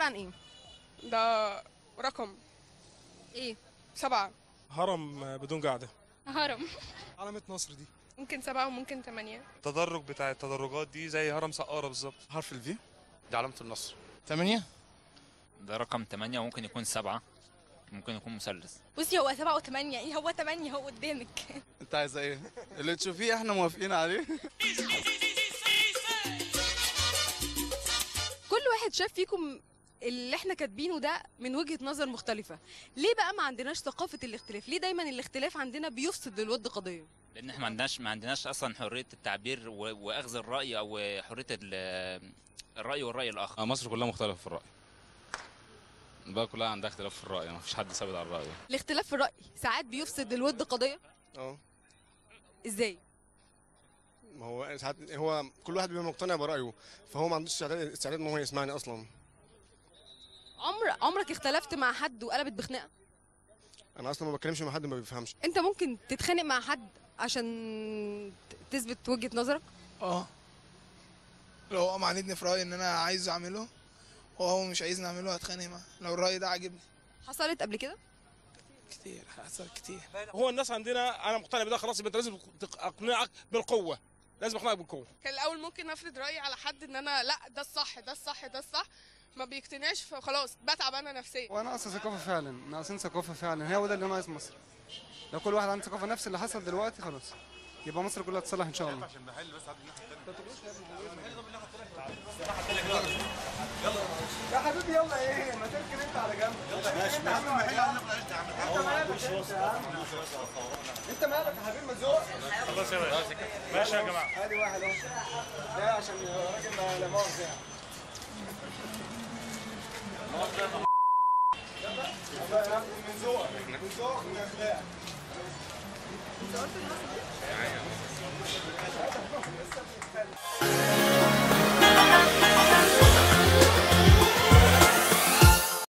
عن ايه ده رقم ايه سبعة هرم بدون قاعدة هرم علامة نصر دي ممكن سبعة وممكن تمانية التدرج بتاع التدرجات دي زي هرم سقارة بالظبط حرف الفي دي علامة النصر ثمانية ده رقم 8 وممكن يكون 7 ممكن يكون مثلث بصي هو سبعة وثمانية ايه هو ثمانية هو قدامك انت عايزة ايه؟ اللي تشوفيه احنا موافقين عليه كل واحد شاف فيكم اللي احنا كاتبينه ده من وجهة نظر مختلفة ليه بقى ما عندناش ثقافة الاختلاف ليه دايما الاختلاف عندنا بيفسد للود قضية لان احنا ما عندناش ما عندناش اصلا حريه التعبير و- واخذ الراي او حريه ال- الراي والراي الاخر مصر كلها مختلفة في الرأي البلد كلها عندها اختلاف في الرأي ما فيش حد ثابت على الرأي الاختلاف في الرأي ساعات بيفسد للود قضية اه ازاي ما هو ساعات هو كل واحد بيبقى مقتنع برأيه فهو ما عندوش استعداد استعداد ان هو يسمعني اصلا عمر عمرك اختلفت مع حد وقلبت بخناقة انا اصلا ما بتكلمش مع حد ما بيفهمش انت ممكن تتخانق مع حد عشان ت- تثبت وجهة نظرك اه لو هو معاندني في رأي ان انا عايزه اعمله وهو مش عايزني اعمله هتخانق معاه لو الرأي ده عاجبني حصلت قبل كده كتير حصل كتير هو الناس عندنا انا مقتنع بده خلاص يبقى انت لازم تق- اقنعك بالقوة لازم اقنعك بالقوة كان الأول ممكن أفرض رأيي على حد إن أنا لأ ده الصح ده الصح ده الصح ما بيقتنعش فخلاص بتعب أنا نفسيا وانا اصلا ثقافه فعلا ناقصين ثقافه فعلا هو ده اللي ناقص مصر لو كل واحد عنده ثقافه نفس اللي حصل دلوقتي خلاص يبقى مصر كلها تتصلح ان شاء الله يا حبيبي يلا ايه ما تركن انت على جنب ماشي انت مالك انت انت مالك انت يا عم انت مالك يا حبيبي ما تزوق خلاص يا باشا ماشي يا جماعة ادي واحد اهو ده عشان الراجل ما لا مؤاخذه يعني يلا يا عم من ذوقك من ذوقك من اخلاقك